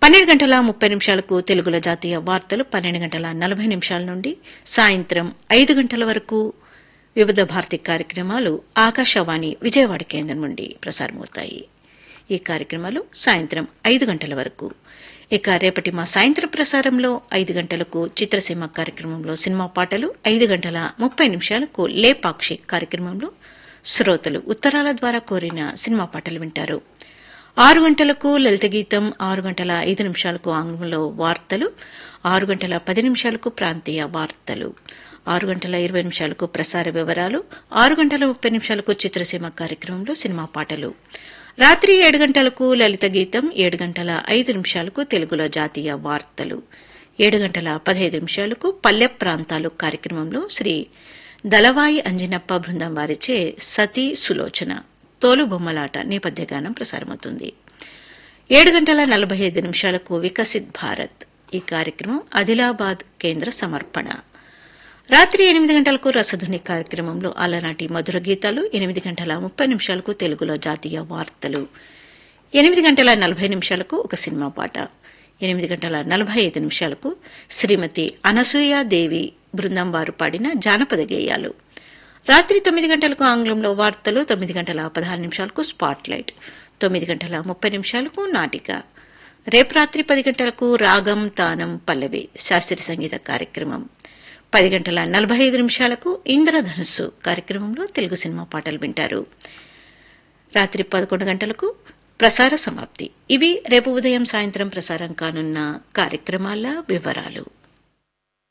పన్నెండు గంటల ముప్పై నిమిషాలకు తెలుగులో జాతీయ వార్తలు పన్నెండు గంటల నలభై నిమిషాల నుండి సాయంత్రం ఐదు గంటల వరకు వివిధ భారతి కార్యక్రమాలు ఆకాశవాణి విజయవాడ కేంద్రం నుండి ప్రసారమవుతాయి ఈ కార్యక్రమాలు సాయంత్రం ఐదు గంటల వరకు ఇక రేపటి మా సాయంత్రం ప్రసారంలో ఐదు గంటలకు చిత్రసీమ కార్యక్రమంలో సినిమా పాటలు ఐదు గంటల ముప్పై నిమిషాలకు లేపాక్షి కార్యక్రమంలో శ్రోతలు ఉత్తరాల ద్వారా కోరిన సినిమా పాటలు వింటారు ఆరు గంటలకు లలిత గీతం ఆరు గంటల ఐదు నిమిషాలకు ఆంగ్లంలో వార్తలు ఆరు గంటల పది నిమిషాలకు ప్రాంతీయ వార్తలు ఆరు గంటల ఇరవై నిమిషాలకు ప్రసార వివరాలు ఆరు గంటల ముప్పై నిమిషాలకు చిత్రసీమ కార్యక్రమంలో సినిమా పాటలు రాత్రి ఏడు గంటలకు లలిత గీతం ఏడు గంటల ఐదు నిమిషాలకు తెలుగులో జాతీయ వార్తలు ఏడు గంటల పదహైదు నిమిషాలకు పల్లె ప్రాంతాలు కార్యక్రమంలో శ్రీ దళవాయి అంజనప్ప బృందం వారిచే సతీ సులోచన తోలు బొమ్మలాట నేపథ్య గానం ప్రసారమవుతుంది ఏడు గంటల నలభై ఐదు నిమిషాలకు వికసిత్ భారత్ ఈ కార్యక్రమం ఆదిలాబాద్ కేంద్ర సమర్పణ రాత్రి ఎనిమిది గంటలకు రసధుని కార్యక్రమంలో అలనాటి మధుర గీతాలు ఎనిమిది గంటల ముప్పై నిమిషాలకు తెలుగులో జాతీయ వార్తలు ఎనిమిది గంటల నలభై నిమిషాలకు ఒక సినిమా పాట ఎనిమిది గంటల నలభై ఐదు నిమిషాలకు శ్రీమతి అనసూయాదేవి బృందం వారు పాడిన జానపద గేయాలు రాత్రి తొమ్మిది గంటలకు ఆంగ్లంలో వార్తలు తొమ్మిది గంటల పదహారు నిమిషాలకు స్పాట్ లైట్ తొమ్మిది గంటల ముప్పై నిమిషాలకు నాటిక రేపు రాత్రి పది గంటలకు రాగం తానం పల్లవి శాస్త్రీయ సంగీత కార్యక్రమం పది గంటల నలభై ఐదు నిమిషాలకు ఇంద్రధనుస్సు కార్యక్రమంలో తెలుగు సినిమా పాటలు వింటారు రాత్రి పదకొండు గంటలకు ప్రసార సమాప్తి ఇవి రేపు ఉదయం సాయంత్రం ప్రసారం కానున్న కార్యక్రమాల వివరాలు